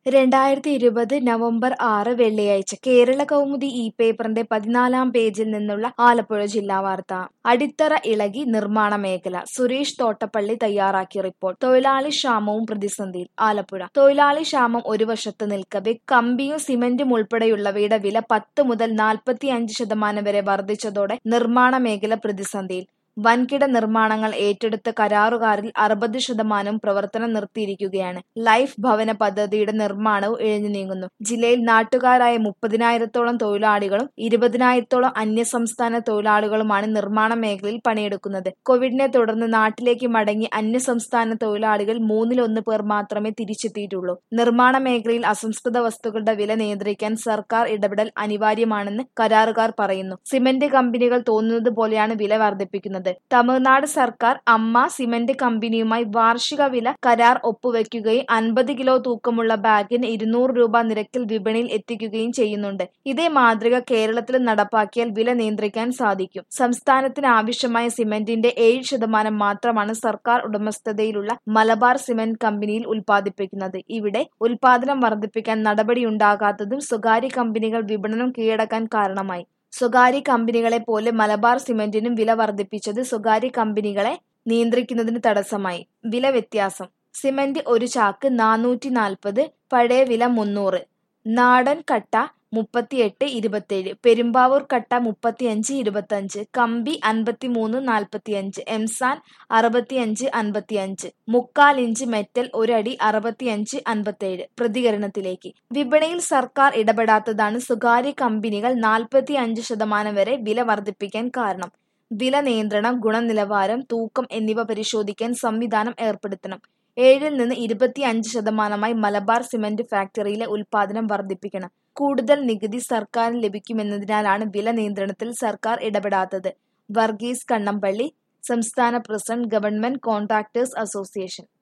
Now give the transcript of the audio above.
രണ്ടായിരത്തി ഇരുപത് നവംബർ ആറ് വെള്ളിയാഴ്ച കേരള കൗമുദി ഈ പേപ്പറിന്റെ പതിനാലാം പേജിൽ നിന്നുള്ള ആലപ്പുഴ ജില്ലാ വാർത്ത അടിത്തറ ഇളകി നിർമ്മാണ മേഖല സുരേഷ് തോട്ടപ്പള്ളി തയ്യാറാക്കിയ റിപ്പോർട്ട് തൊഴിലാളി ക്ഷാമവും പ്രതിസന്ധിയിൽ ആലപ്പുഴ തൊഴിലാളി ക്ഷാമം ഒരു വശത്ത് നിൽക്കവെ കമ്പിയും സിമന്റും ഉൾപ്പെടെയുള്ളവയുടെ വില പത്ത് മുതൽ നാൽപ്പത്തി അഞ്ച് ശതമാനം വരെ വർദ്ധിച്ചതോടെ നിർമ്മാണ മേഖല പ്രതിസന്ധിയിൽ വൻകിട നിർമ്മാണങ്ങൾ ഏറ്റെടുത്ത കരാറുകാരിൽ അറുപത് ശതമാനവും പ്രവർത്തനം നിർത്തിയിരിക്കുകയാണ് ലൈഫ് ഭവന പദ്ധതിയുടെ നിർമ്മാണവും ഇഴഞ്ഞു നീങ്ങുന്നു ജില്ലയിൽ നാട്ടുകാരായ മുപ്പതിനായിരത്തോളം തൊഴിലാളികളും ഇരുപതിനായിരത്തോളം അന്യസംസ്ഥാന തൊഴിലാളികളുമാണ് നിർമ്മാണ മേഖലയിൽ പണിയെടുക്കുന്നത് കോവിഡിനെ തുടർന്ന് നാട്ടിലേക്ക് മടങ്ങി അന്യസംസ്ഥാന തൊഴിലാളികൾ മൂന്നിലൊന്ന് പേർ മാത്രമേ തിരിച്ചെത്തിയിട്ടുള്ളൂ നിർമ്മാണ മേഖലയിൽ അസംസ്കൃത വസ്തുക്കളുടെ വില നിയന്ത്രിക്കാൻ സർക്കാർ ഇടപെടൽ അനിവാര്യമാണെന്ന് കരാറുകാർ പറയുന്നു സിമന്റ് കമ്പനികൾ തോന്നുന്നത് പോലെയാണ് വില വർദ്ധിപ്പിക്കുന്നത് തമിഴ്നാട് സർക്കാർ അമ്മ സിമന്റ് കമ്പനിയുമായി വാർഷിക വില കരാർ ഒപ്പുവെക്കുകയും അൻപത് കിലോ തൂക്കമുള്ള ബാഗിന് ഇരുന്നൂറ് രൂപ നിരക്കിൽ വിപണിയിൽ എത്തിക്കുകയും ചെയ്യുന്നുണ്ട് ഇതേ മാതൃക കേരളത്തിൽ നടപ്പാക്കിയാൽ വില നിയന്ത്രിക്കാൻ സാധിക്കും സംസ്ഥാനത്തിന് ആവശ്യമായ സിമന്റിന്റെ ഏഴ് ശതമാനം മാത്രമാണ് സർക്കാർ ഉടമസ്ഥതയിലുള്ള മലബാർ സിമന്റ് കമ്പനിയിൽ ഉൽപ്പാദിപ്പിക്കുന്നത് ഇവിടെ ഉൽപാദനം വർദ്ധിപ്പിക്കാൻ നടപടിയുണ്ടാകാത്തതും സ്വകാര്യ കമ്പനികൾ വിപണനം കീഴടക്കാൻ കാരണമായി സ്വകാര്യ കമ്പനികളെ പോലെ മലബാർ സിമന്റിനും വില വർദ്ധിപ്പിച്ചത് സ്വകാര്യ കമ്പനികളെ നിയന്ത്രിക്കുന്നതിന് തടസ്സമായി വില വ്യത്യാസം സിമന്റ് ഒരു ചാക്ക് നാനൂറ്റി നാൽപ്പത് പഴയ വില മുന്നൂറ് നാടൻ കട്ട മുപ്പത്തിയെട്ട് ഇരുപത്തേഴ് പെരുമ്പാവൂർ കട്ട മുപ്പത്തിയഞ്ച് ഇരുപത്തഞ്ച് കമ്പി അൻപത്തിമൂന്ന് നാൽപ്പത്തിയഞ്ച് എംസാൻ അറുപത്തിയഞ്ച് അൻപത്തിയഞ്ച് മുക്കാൽ ഇഞ്ച് മെറ്റൽ ഒരടി അറുപത്തിയഞ്ച് അൻപത്തേഴ് പ്രതികരണത്തിലേക്ക് വിപണിയിൽ സർക്കാർ ഇടപെടാത്തതാണ് സ്വകാര്യ കമ്പനികൾ നാൽപ്പത്തി അഞ്ച് ശതമാനം വരെ വില വർദ്ധിപ്പിക്കാൻ കാരണം വില നിയന്ത്രണം ഗുണനിലവാരം തൂക്കം എന്നിവ പരിശോധിക്കാൻ സംവിധാനം ഏർപ്പെടുത്തണം ഏഴിൽ നിന്ന് ഇരുപത്തി അഞ്ച് ശതമാനമായി മലബാർ സിമന്റ് ഫാക്ടറിയിലെ ഉൽപാദനം വർദ്ധിപ്പിക്കണം കൂടുതൽ നികുതി സർക്കാരിന് ലഭിക്കുമെന്നതിനാലാണ് വില നിയന്ത്രണത്തിൽ സർക്കാർ ഇടപെടാത്തത് വർഗീസ് കണ്ണമ്പള്ളി സംസ്ഥാന പ്രസിഡന്റ് ഗവൺമെന്റ് കോൺട്രാക്ടേഴ്സ് അസോസിയേഷൻ